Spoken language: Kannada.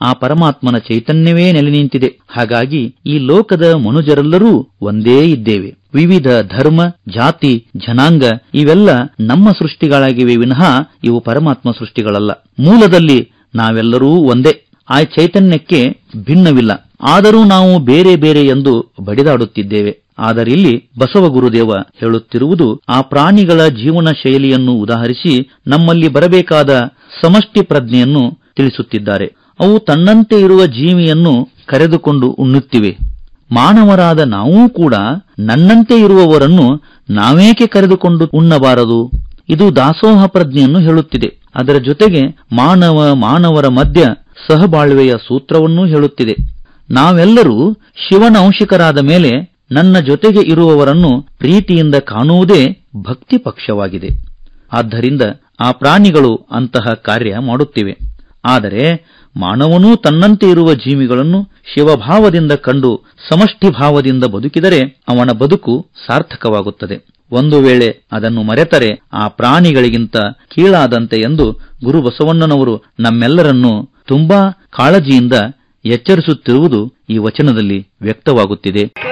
ಆ ಪರಮಾತ್ಮನ ಚೈತನ್ಯವೇ ನೆಲೆ ನಿಂತಿದೆ ಹಾಗಾಗಿ ಈ ಲೋಕದ ಮನುಜರೆಲ್ಲರೂ ಒಂದೇ ಇದ್ದೇವೆ ವಿವಿಧ ಧರ್ಮ ಜಾತಿ ಜನಾಂಗ ಇವೆಲ್ಲ ನಮ್ಮ ಸೃಷ್ಟಿಗಳಾಗಿವೆ ವಿನಃ ಇವು ಪರಮಾತ್ಮ ಸೃಷ್ಟಿಗಳಲ್ಲ ಮೂಲದಲ್ಲಿ ನಾವೆಲ್ಲರೂ ಒಂದೇ ಆ ಚೈತನ್ಯಕ್ಕೆ ಭಿನ್ನವಿಲ್ಲ ಆದರೂ ನಾವು ಬೇರೆ ಬೇರೆ ಎಂದು ಬಡಿದಾಡುತ್ತಿದ್ದೇವೆ ಆದರಿಲ್ಲಿ ಬಸವ ಗುರುದೇವ ಹೇಳುತ್ತಿರುವುದು ಆ ಪ್ರಾಣಿಗಳ ಜೀವನ ಶೈಲಿಯನ್ನು ಉದಾಹರಿಸಿ ನಮ್ಮಲ್ಲಿ ಬರಬೇಕಾದ ಸಮಷ್ಟಿ ಪ್ರಜ್ಞೆಯನ್ನು ತಿಳಿಸುತ್ತಿದ್ದಾರೆ ಅವು ತನ್ನಂತೆ ಇರುವ ಜೀವಿಯನ್ನು ಕರೆದುಕೊಂಡು ಉಣ್ಣುತ್ತಿವೆ ಮಾನವರಾದ ನಾವೂ ಕೂಡ ನನ್ನಂತೆ ಇರುವವರನ್ನು ನಾವೇಕೆ ಕರೆದುಕೊಂಡು ಉಣ್ಣಬಾರದು ಇದು ದಾಸೋಹ ಪ್ರಜ್ಞೆಯನ್ನು ಹೇಳುತ್ತಿದೆ ಅದರ ಜೊತೆಗೆ ಮಾನವ ಮಾನವರ ಮಧ್ಯ ಸಹಬಾಳ್ವೆಯ ಸೂತ್ರವನ್ನೂ ಹೇಳುತ್ತಿದೆ ನಾವೆಲ್ಲರೂ ಶಿವನ ಅಂಶಿಕರಾದ ಮೇಲೆ ನನ್ನ ಜೊತೆಗೆ ಇರುವವರನ್ನು ಪ್ರೀತಿಯಿಂದ ಕಾಣುವುದೇ ಭಕ್ತಿ ಪಕ್ಷವಾಗಿದೆ ಆದ್ದರಿಂದ ಆ ಪ್ರಾಣಿಗಳು ಅಂತಹ ಕಾರ್ಯ ಮಾಡುತ್ತಿವೆ ಆದರೆ ಮಾನವನೂ ತನ್ನಂತೆ ಇರುವ ಜೀವಿಗಳನ್ನು ಶಿವಭಾವದಿಂದ ಕಂಡು ಸಮಷ್ಟಿ ಭಾವದಿಂದ ಬದುಕಿದರೆ ಅವನ ಬದುಕು ಸಾರ್ಥಕವಾಗುತ್ತದೆ ಒಂದು ವೇಳೆ ಅದನ್ನು ಮರೆತರೆ ಆ ಪ್ರಾಣಿಗಳಿಗಿಂತ ಕೀಳಾದಂತೆ ಎಂದು ಗುರು ಬಸವಣ್ಣನವರು ನಮ್ಮೆಲ್ಲರನ್ನೂ ತುಂಬಾ ಕಾಳಜಿಯಿಂದ ಎಚ್ಚರಿಸುತ್ತಿರುವುದು ಈ ವಚನದಲ್ಲಿ ವ್ಯಕ್ತವಾಗುತ್ತಿದೆ